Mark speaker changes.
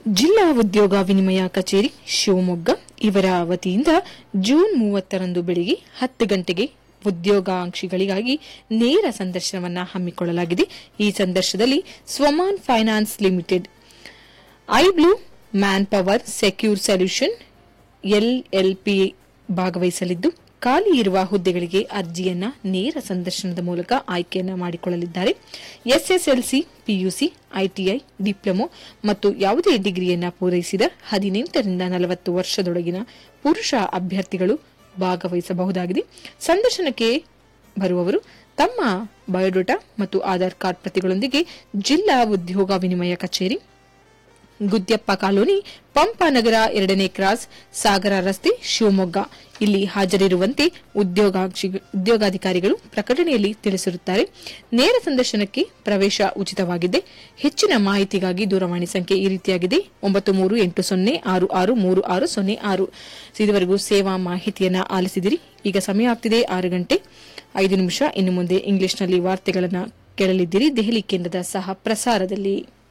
Speaker 1: ಜಿಲ್ಲಾ ಉದ್ಯೋಗ ವಿನಿಮಯ ಕಚೇರಿ ಶಿವಮೊಗ್ಗ ಇವರ ವತಿಯಿಂದ ಜೂನ್ ಮೂವತ್ತರಂದು ಬೆಳಿಗ್ಗೆ ಹತ್ತು ಗಂಟೆಗೆ ಉದ್ಯೋಗಾಂಕ್ಷಿಗಳಿಗಾಗಿ ನೇರ ಸಂದರ್ಶನವನ್ನು ಹಮ್ಮಿಕೊಳ್ಳಲಾಗಿದೆ ಈ ಸಂದರ್ಶನದಲ್ಲಿ Swaman finance limited iblue man power secure solution LLP ಭಾಗವಹಿಸಲಿದ್ದು ಖಾಲಿ ಇರುವ ಹುದ್ದೆಗಳಿಗೆ ಅರ್ಜಿಯನ್ನ ನೇರ ಸಂದರ್ಶನದ ಮೂಲಕ ಆಯ್ಕೆಯನ್ನ ಮಾಡಿಕೊಳ್ಳಲಿದ್ದಾರೆ ಎಸ್ಎಸ್ಎಲ್ಸಿ ಪಿಯುಸಿ ಐಟಿಐ ಡಿಪ್ಲೊಮೊ ಮತ್ತು ಯಾವುದೇ ಡಿಗ್ರಿಯನ್ನ ಪೂರೈಸಿದ ಹದಿನೆಂಟರಿಂದ ನಲವತ್ತು ವರ್ಷದೊಳಗಿನ ಪುರುಷ ಅಭ್ಯರ್ಥಿಗಳು ಭಾಗವಹಿಸಬಹುದಾಗಿದೆ ಸಂದರ್ಶನಕ್ಕೆ ಬರುವವರು ತಮ್ಮ ಬಯೋಡೇಟಾ ಮತ್ತು ಆಧಾರ್ ಕಾರ್ಡ್ ಪ್ರತಿಗಳೊಂದಿಗೆ ಜಿಲ್ಲಾ ಉದ್ಯೋಗ ವಿನಿಮಯ ಕಚೇರಿ ಗುದ್ಯಪ್ಪ ಕಾಲೋನಿ ಪಂಪನಗರ ಎರಡನೇ ಕ್ರಾಸ್ ಸಾಗರ ರಸ್ತೆ ಶಿವಮೊಗ್ಗ ಇಲ್ಲಿ ಹಾಜರಿರುವಂತೆ ಉದ್ಯೋಗಾಕ್ಷಿ ಉದ್ಯೋಗಾಧಿಕಾರಿಗಳು ಪ್ರಕಟಣೆಯಲ್ಲಿ ತಿಳಿಸಿರುತ್ತಾರೆ ನೇರ ಸಂದರ್ಶನಕ್ಕೆ ಪ್ರವೇಶ ಉಚಿತವಾಗಿದೆ ಹೆಚ್ಚಿನ ಮಾಹಿತಿಗಾಗಿ ದೂರವಾಣಿ ಸಂಖ್ಯೆ ಈ ರೀತಿಯಾಗಿದೆ ಒಂಬತ್ತು ಮೂರು ಎಂಟು ಸೊನ್ನೆ ಆರು ಆರು ಮೂರು ಆರು ಸೊನ್ನೆ ಆರು ಇದುವರೆಗೂ ಸೇವಾ ಮಾಹಿತಿಯನ್ನ ಆಲಿಸಿದಿರಿ ಈಗ ಸಮಯ ಆಗ್ತಿದೆ ಆರು ಗಂಟೆ ಐದು ನಿಮಿಷ ಇನ್ನು ಮುಂದೆ ಇಂಗ್ಲಿಷ್ನಲ್ಲಿ ವಾರ್ತೆಗಳನ್ನು ಕೇಳಲಿದ್ದೀರಿ ದೆಹಲಿ ಕೇಂದ್ರದ ಸಹ ಪ್ರಸಾರದಲ್ಲಿ